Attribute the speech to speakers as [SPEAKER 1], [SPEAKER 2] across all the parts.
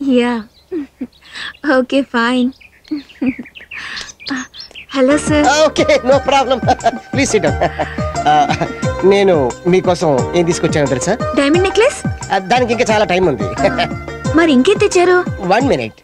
[SPEAKER 1] Yeah okay fine hello sir
[SPEAKER 2] okay no problem please sit నేను మీకోసం ఏం తీసుకొచ్చానో తెలుసా
[SPEAKER 1] డైమండ్ నెక్లెస్
[SPEAKER 2] ఆ, దానికి ఇంకా చాలా టైం ఉంది
[SPEAKER 1] మరి ఇంకేం తెచ్చారు
[SPEAKER 2] వన్ మినిట్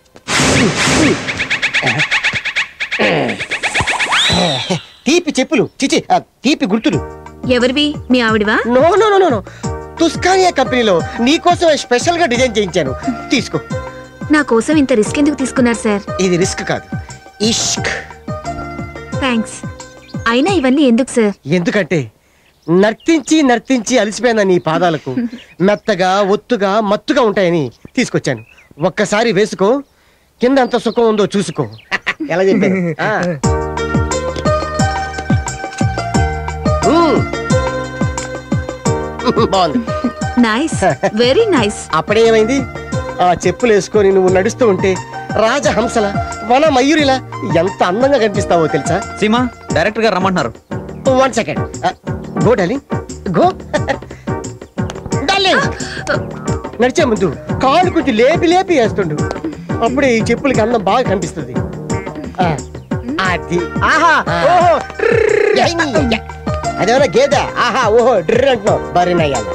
[SPEAKER 2] తీపి చెప్పులు చిచి ఆ, తీపి గుర్తులు
[SPEAKER 1] ఎవరివి మీ ఆవిడవా
[SPEAKER 2] no no no no Tuscania కంపెనీలో నీకోసం స్పెషల్ గా డిజైన్ చేయించాను తీసుకో
[SPEAKER 1] నా కోసం ఇంత రిస్క్ ఎందుకు తీసుకున్నారు సార్
[SPEAKER 2] ఇది రిస్క్ కాదు ఇష్క్
[SPEAKER 1] థ్యాంక్స్ అయినా ఇవన్నీ ఎందుకు సార్
[SPEAKER 2] ఎందుకంటే నర్తించి నర్తించి అలసిపోయిన నీ పాదాలకు మెత్తగా ఒత్తుగా మత్తుగా ఉంటాయని తీసుకొచ్చాను ఒక్కసారి వేసుకో కింద ఎంత సుఖం ఉందో చూసుకో ఎలా చెప్పాను ఆ. మ్మ్. బాగుంది
[SPEAKER 1] నైస్ వెరీ నైస్
[SPEAKER 2] అప్పుడే ఏమైంది ఆ చెప్పులు వేసుకొని నువ్వు నడుస్తూ ఉంటే రాజహంసల వన మయూరిలా ఎంత అందంగా కనిపిస్తావో తెలుసా
[SPEAKER 3] సీమా డైరెక్టర్ గారు రమ్మంటున్నారు
[SPEAKER 2] one second go darling go darling నడిచే ముందు కాలు కొంచెం లేపి లేపి వేస్తుండు అప్పుడే ఈ చెప్పులకి అందం బాగా కనిపిస్తుంది ఆ, అది ఆహా ఓహో ట్రిర్. అదేమన్నా గేదె ఆహా ఓహో డ్రిర్ అంటున్నావు బరినయ్యాలి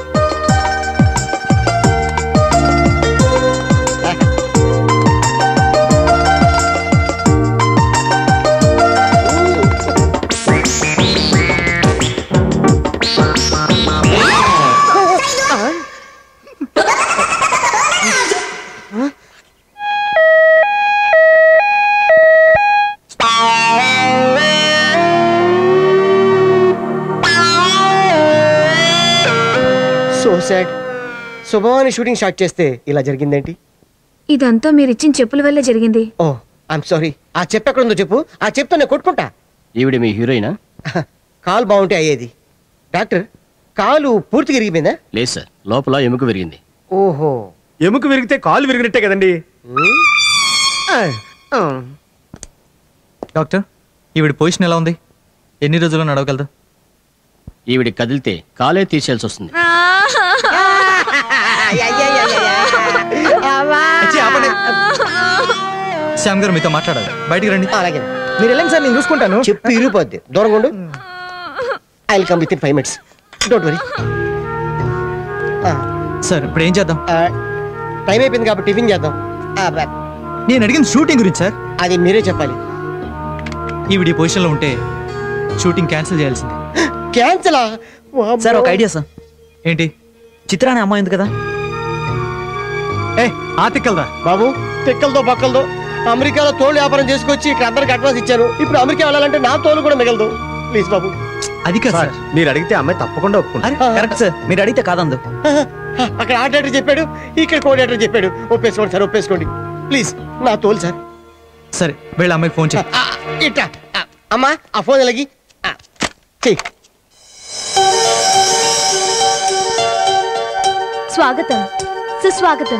[SPEAKER 2] సో సాడ్ శుభవాని షూటింగ్ స్టార్ట్ చేస్తే ఇలా జరిగిందేంటి
[SPEAKER 1] ఇదంతా మీరు ఇచ్చిన చెప్పుల వల్ల జరిగింది
[SPEAKER 2] ఓ ఐఎమ్ సారీ ఆ చెప్పు ఎక్కడ ఉందో చెప్పు ఆ చెప్తే నేను కొట్టుకుంటా
[SPEAKER 4] ఈవిడ మీ హీరోయినా
[SPEAKER 2] కాలు బాగుంటే అయ్యేది డాక్టర్ కాలు పూర్తిగా ఇరిగిపోయిందా
[SPEAKER 4] లేదు సార్ లోపల ఎముక విరిగింది
[SPEAKER 2] ఓహో
[SPEAKER 5] ఎముక విరిగితే కాలు విరిగినట్టే కదండి
[SPEAKER 3] డాక్టర్ ఈవిడ పొజిషన్ ఎలా ఉంది ఎన్ని రోజుల్లో నడవగలదు
[SPEAKER 4] ఈవిడ కదిలితే కాలే తీసేయాల్సి వస్తుంది
[SPEAKER 3] ఛీ, ఆపండి. శ్యామ్ గారు మీతో మాట్లాడాలి బయటికి రండి
[SPEAKER 2] అలాగే
[SPEAKER 5] మీరు వెళ్ళండి సార్ నేను చూసుకుంటాను
[SPEAKER 2] చెప్పు ఇరిగిపోద్ది దూరంగా ఉండు I will come with in five minutes don't worry
[SPEAKER 3] sir ఇప్పుడు ఏం చేద్దాం
[SPEAKER 2] టైం అయిపోయింది కాబట్టి టిఫిన్ చేద్దాం ఆ, బ-
[SPEAKER 3] నేను అడిగిన షూటింగ్ గురించి సార్
[SPEAKER 2] అది మీరే చెప్పాలి
[SPEAKER 3] ఈవిడ ఈ పొజిషన్లో ఉంటే షూటింగ్ క్యాన్సిల్ చేయాల్సిందే
[SPEAKER 2] క్యాన్సలా
[SPEAKER 3] సార్ ఒక ఐడియా సార్ ఏంటి చిత్రాన్ని అమ్మాయి ఉంది కదా ఏ ఆతికల్దా
[SPEAKER 2] బాబు తిక్కలతో పక్కలతో అమెరికాలో తోలు వ్యాపారం చేసుకొచ్చి ఇక్కడ అందరికి అడ్వాన్స్ ఇచ్చాను ఇప్పుడు అమెరికా వెళ్ళాలంటే నా తోలు కూడా మిగలదు ప్లీజ్ బాబు
[SPEAKER 3] అది కాదు సార్
[SPEAKER 5] మీరు అడిగితే అమ్మాయి తప్పకుండా ఒప్పుకుంటారు
[SPEAKER 3] అరే కరెక్ట్ సార్ మీరు అడిగితే కాదందు
[SPEAKER 2] అక్కడ ఆర్డర్ చెప్పాడు ఇక్కడ కోఆర్డినేటర్ చెప్పాడు ఒప్పేసుకోండి సార్ ఒప్పేసుకోండి ప్లీజ్ నా తోలు సార్
[SPEAKER 3] సరే వెళ్ళి అమ్మాయికి ఫోన్ చేయి
[SPEAKER 2] ఆ, ఇట్టా ఆ, అమ్మా ఆ ఫోన్ ఎలాగి చెయ్యి
[SPEAKER 6] స్వాగతం సుస్వాగతం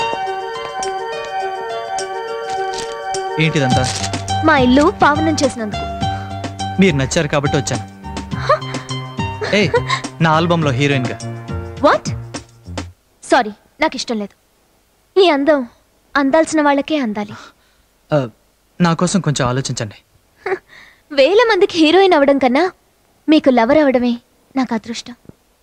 [SPEAKER 3] ఏంటిదంతా
[SPEAKER 6] మా ఇల్లు పావనం చేసినందుకు
[SPEAKER 3] మీరు నచ్చారు కాబట్టి వచ్చాను ఏ నా ఆల్బంలో హీరోయిన్ గా
[SPEAKER 6] వాట్ సారీ నాకు ఇష్టం లేదు ఈ అందం అందాల్సిన వాళ్ళకే అందాలి
[SPEAKER 3] ఆ, నా కోసం కొంచెం ఆలోచించండి
[SPEAKER 6] వేల మందికి హీరోయిన్ అవడం కన్నా మీకు లవర్ అవడమే నాకు అదృష్టం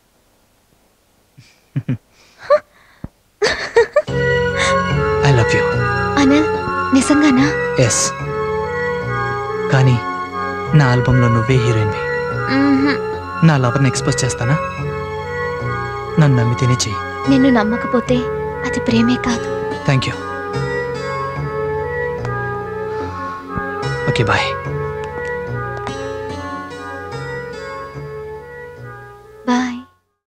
[SPEAKER 3] ఐ లవ్ యూ
[SPEAKER 6] అనిల్ నిజంగానా
[SPEAKER 3] ఎస్ కానీ నా ఆల్బంలో నువ్వే హీరోయిన్వి
[SPEAKER 6] మ్మ్హ్మ్.
[SPEAKER 3] నా లవర్ని ఎక్స్పోజ్ చేస్తానా నన్ను నమ్మితేనే చెయ్యి
[SPEAKER 6] నిన్ను నమ్మకపోతే అది ప్రేమే కాదు
[SPEAKER 3] థ్యాంక్ యూ ఓకే బాయ్